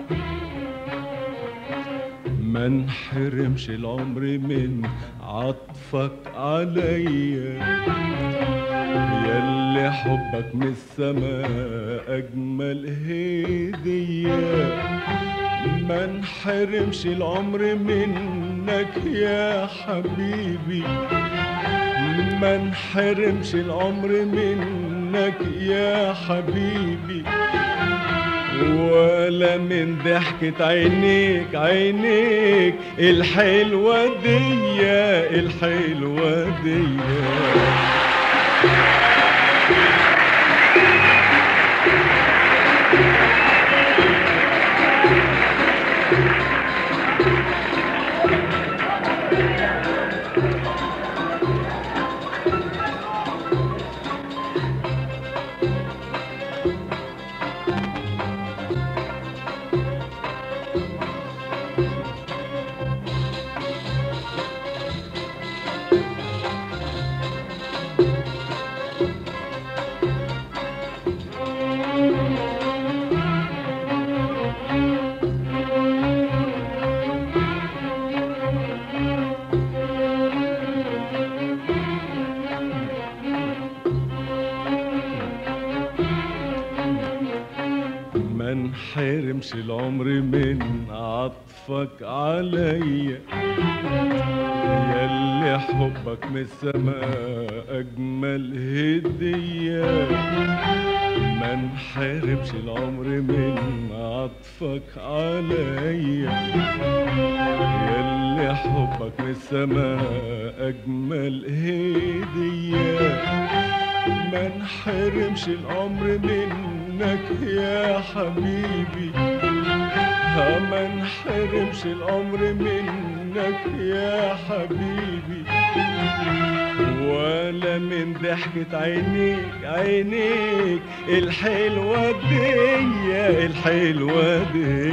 ما انحرمش العمر من عطفك عليا ياللي حبك من السماء اجمل هديه ما انحرمش العمر منك يا حبيبي ما انحرمش العمر منك يا حبيبي ولا من ضحكة عينيك عينيك الحلوة دي الحلوة دي ما انحرمش العمر من عطفك عليا ياللي حبك من السماء اجمل هديه ما انحرمش العمر من عطفك عليا ياللي حبك من السماء اجمل هديه ما انحرمش العمر منك يا حبيبي ها ما انحرمش العمر منك يا حبيبي ولا من ضحكة عينيك عينيك الحلوة دي الحلوة دي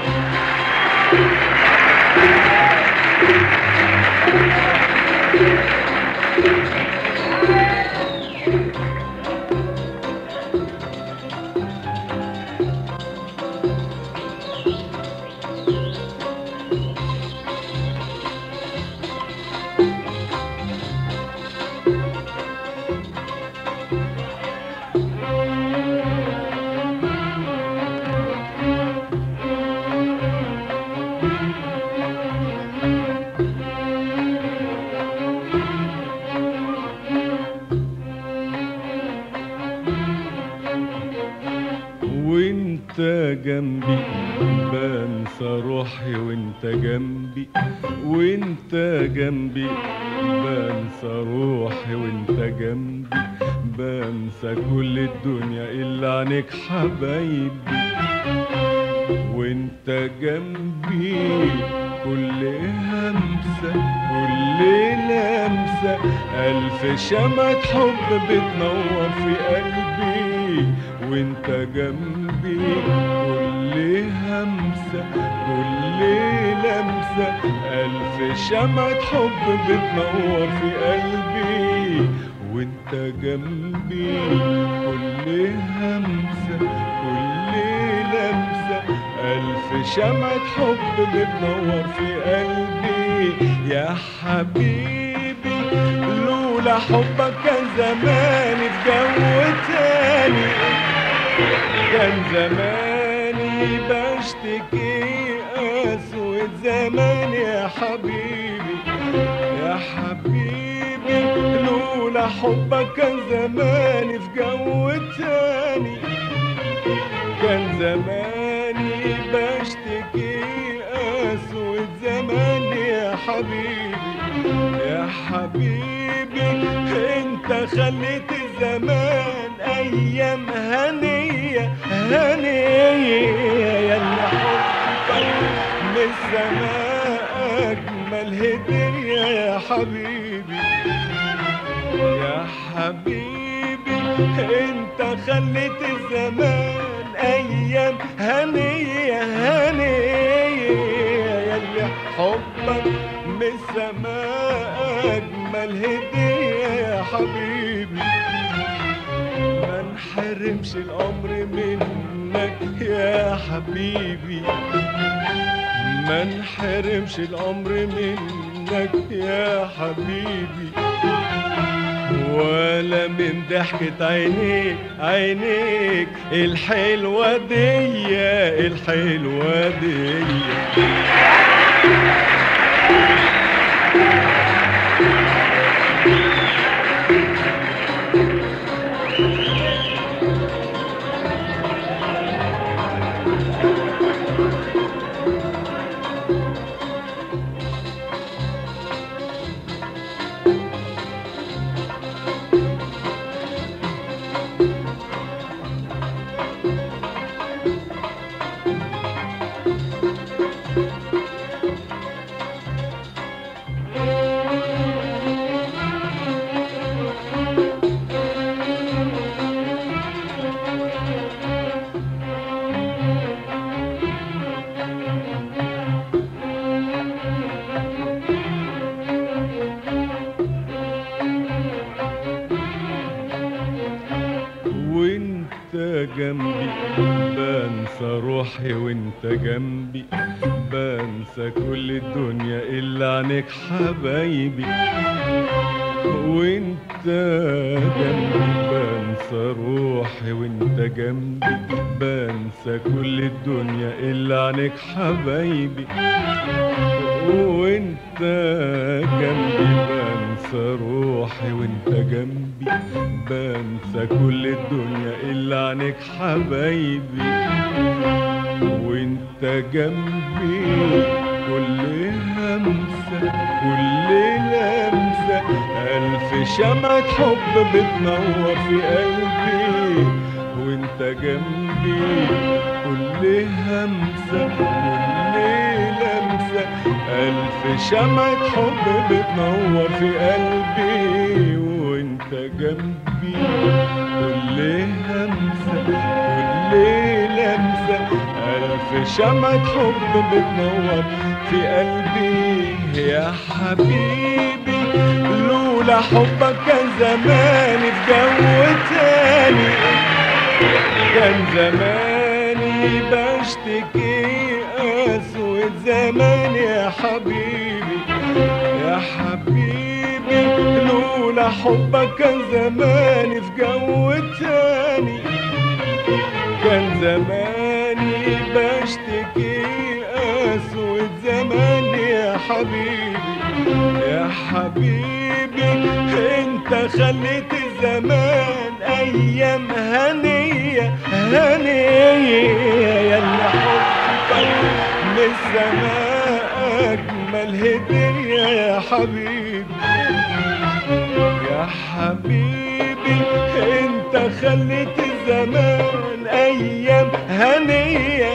وانت جنبي بنسى روحي وانت جنبي وانت جنبي بنسى روحي وانت جنبي بنسى كل الدنيا الا عنك حبايبي وانت جنبي كل همسة كل لمسة ألف شمعة حب بتنور في قلبي وانت جنبي كل همسة كل لمسة ألف شمعة حب بتنور في قلبي وانت جنبي كل همسة كل لمسة ألف شمعة حب بتنور في قلبي يا حبيبي لولا حبك كان زماني في جو تاني كان زماني بشتكي أسود زمان يا حبيبي يا حبيبي لولا حبك كان زماني في جو تاني كان زماني بشتكي أسود زمان يا حبيبي يا حبيبي انت خليت الزمان ايام هنية هنية يا حبك من السماء اجمل هدية يا حبيبي يا حبيبي انت خليت الزمان ايام هنية هنية ياللي حبك من السماء اجمل هدية يا حبيبي ما انحرمش الامر منك منك يا حبيبي ما نحرمش العمر منك يا حبيبي ولا من ضحكة عينيك عينيك الحلوة دي الحلوة دي وانت جنبي بنسى روحي وانت جنبي بنسى كل الدنيا الا عنك حبايبي وانت جنبي بنسى روحي وانت جنبي بنسى كل الدنيا الا عنك حبايبي وانت جنبي بنسى روحي وانت جنبي بنسى كل الدنيا الا عنك حبايبي وانت جنبي كل همسة كل لمسة ألف شمعة حب بتنور في قلبي وانت جنبي كل همسة كل لمسة ألف شمعة حب بتنور في قلبي وانت جنبي كل همسة كل لمسة ألف شمعة حب بتنور في قلبي يا حبيبي لولا حبك كان زماني في جو تاني كان زماني بشتكي أسود زمان يا حبيبي يا حبيبي لولا حبك كان زماني في جو تاني كان زماني بشتكي أسود زمان يا حبيبي يا حبيبي انت خليت الزمان ايام هنية هنية يا اللي حبك من السماء اجمل هدية يا حبيبي يا حبيبي انت خليت الزمان ايام هنية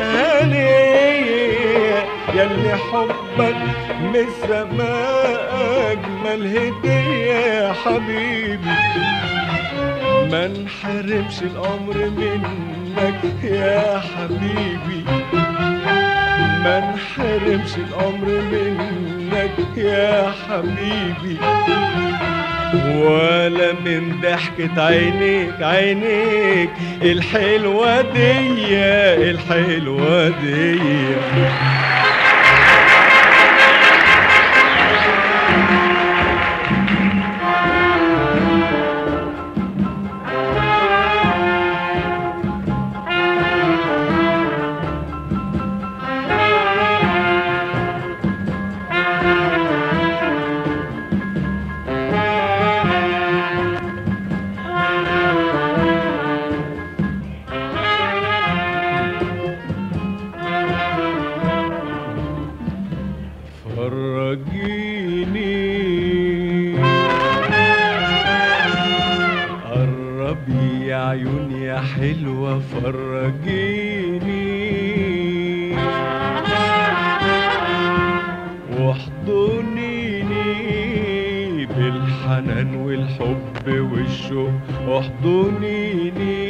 هنية ياللي حبك من السماء اجمل هدية يا حبيبي ما نحرمش الامر منك يا حبيبي ما نحرمش الامر منك يا حبيبي ولا من ضحكة عينيك عينيك الحلوة دي الحلوة دي فرجيني قربي يا عيون يا حلوة فرجيني واحضنيني بالحنان والحب والشوق احضنيني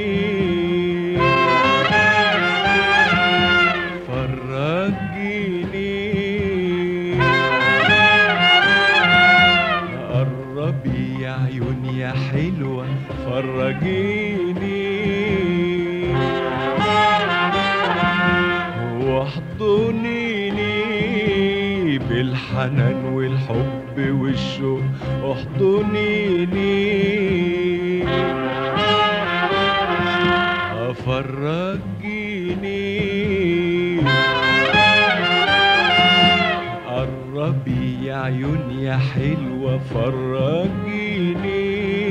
فرجيني قربي يا عيون يا حلوة فرجيني واحضنيني بالحنان والحب والشوق احضنيني فرجيني قربي يا عيون يا حلوة فرجيني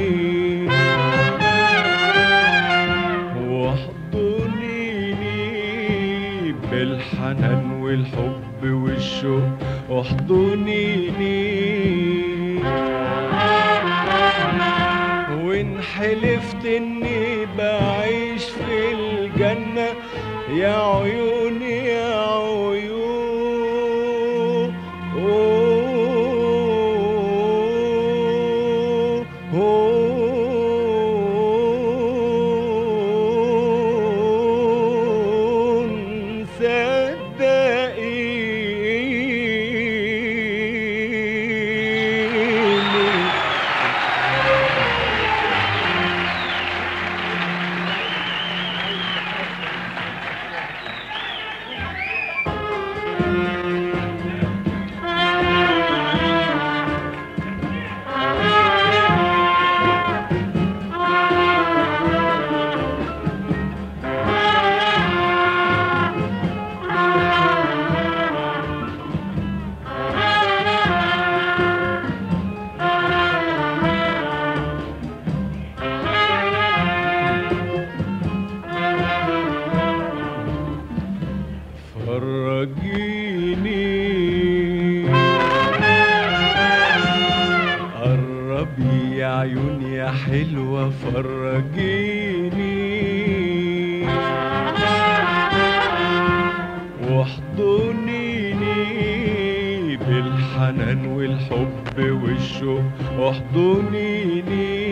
واحضنيني بالحنان والحب والشوق احضنيني وان حلفت اني بعيش في الجنة يا عيوني يا عيون صدقيني فرجيني قربي يا عيون يا حلوة فرجيني واحضنيني بالحنان والحب والشوق احضنيني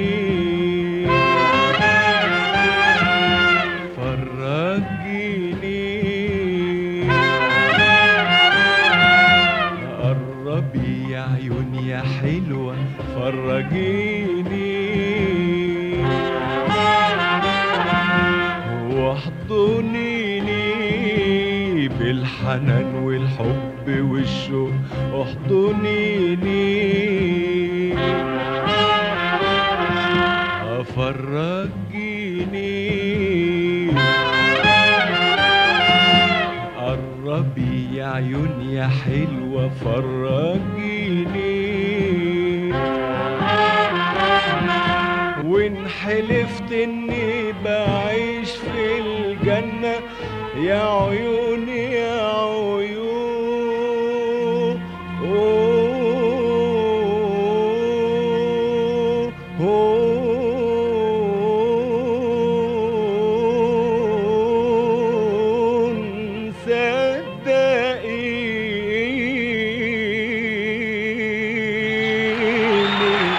فرجيني قربي يا عيون يا حلوة فرجيني واحضنيني بالحنان والحب والشوق احضنيني فرجيني قربي يا عيون يا حلوة فرجيني وان حلفت اني بعيش في الجنة يا عيوني يا عيون صدقيني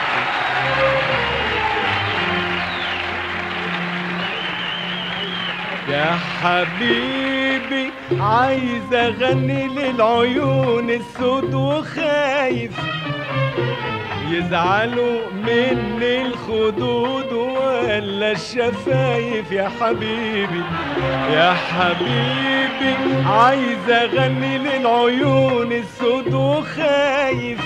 يا حبيبي عايز اغني للعيون السود وخايف يزعلوا مني الخدود ولا الشفايف يا حبيبي يا حبيبي عايز اغني للعيون السود وخايف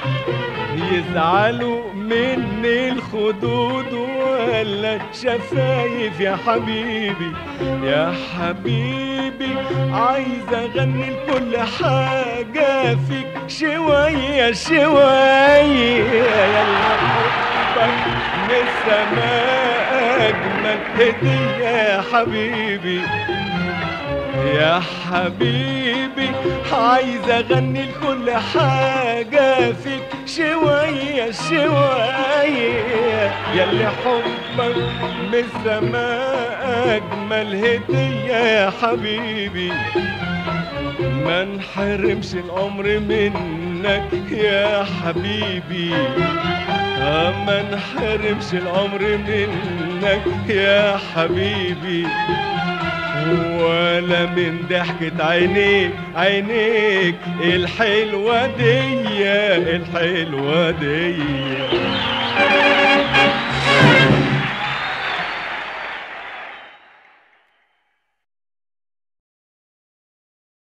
يزعلوا مني الخدود ولا الشفايف يا حبيبي يا حبيبي عايز اغني لكل حاجة فيك شوية شوية يا حبك من السماء اجمل هدية يا حبيبي يا حبيبي عايز اغني لكل حاجة فيك شوية شوية ياللي حبك من السماء اجمل هدية يا حبيبي ما نحرمش العمر منك يا حبيبي آه ما نحرمش العمر منك يا حبيبي ولا من ضحكة عينيك عينيك الحلوة دي الحلوة دي